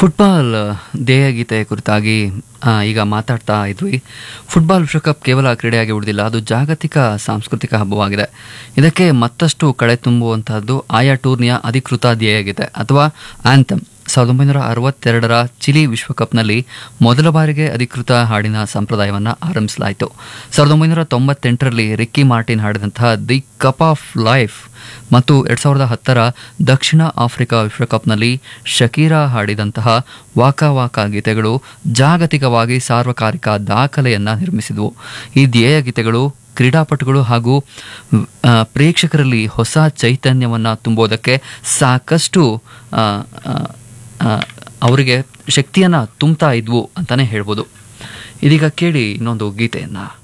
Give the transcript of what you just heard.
football ಧ್ಯೇಯ ಗೀತೆ ಕುರಿತಾಗಿ ಆ, ಈಗ ಮಾತಾಡ್ತಾ ಇದ್ವಿ ಫುಟ್ಬಾಲ್ ವಿಶ್ವಕಪ್ ಕೇವಲ ಕ್ರೀಡೆಯಾಗಿ ಉಳಿದಿಲ್ಲ ಅದು ಜಾಗತಿಕ ಸಾಂಸ್ಕೃತಿಕ ಹಬ್ಬವಾಗಿದೆ ಇದಕ್ಕೆ ಮತ್ತಷ್ಟು ಕಳೆ ತುಂಬುವಂತಹದ್ದು ಆಯಾ ಟೂರ್ನಿಯ ಅಧಿಕೃತ ಧ್ಯೇಯ ಗೀತೆ ಅಥವಾ ಆಂಥಮ್ ಸಾವಿರದ ಒಂಬೈನೂರ ಅರವತ್ತೆರಡರ ಚಿಲಿ ವಿಶ್ವಕಪ್ನಲ್ಲಿ ಮೊದಲ ಬಾರಿಗೆ ಅಧಿಕೃತ ಹಾಡಿನ ಸಂಪ್ರದಾಯವನ್ನು ಆರಂಭಿಸಲಾಯಿತು ಸಾವಿರದ ಒಂಬೈನೂರ ತೊಂಬತ್ತೆಂಟರಲ್ಲಿ ರಿಕ್ಕಿ ಮಾರ್ಟಿನ್ ಹಾಡಿದಂತಹ ದಿ ಕಪ್ ಆಫ್ ಲೈಫ್ ಮತ್ತು ಎರಡು ಸಾವಿರದ ಹತ್ತರ ದಕ್ಷಿಣ ಆಫ್ರಿಕಾ ವಿಶ್ವಕಪ್ನಲ್ಲಿ ಶಕೀರಾ ಹಾಡಿದಂತಹ ವಾಕಾ ವಾಕಾ ಗೀತೆಗಳು ಜಾಗತಿಕವಾಗಿ ಸಾರ್ವಕಾಲಿಕ ದಾಖಲೆಯನ್ನು ನಿರ್ಮಿಸಿದವು ಈ ಧ್ಯೇಯ ಗೀತೆಗಳು ಕ್ರೀಡಾಪಟುಗಳು ಹಾಗೂ ಆ, ಪ್ರೇಕ್ಷಕರಲ್ಲಿ ಹೊಸ ಚೈತನ್ಯವನ್ನು ತುಂಬೋದಕ್ಕೆ ಸಾಕಷ್ಟು ಆ, ಆ, ಆ, ಅವರಿಗೆ ಶಕ್ತಿಯನ್ನು ತುಂಬ್ತಾ ಇದ್ವು ಅಂತಲೇ ಹೇಳ್ಬೋದು ಇದೀಗ ಕೇಳಿ ಇನ್ನೊಂದು ಗೀತೆಯನ್ನು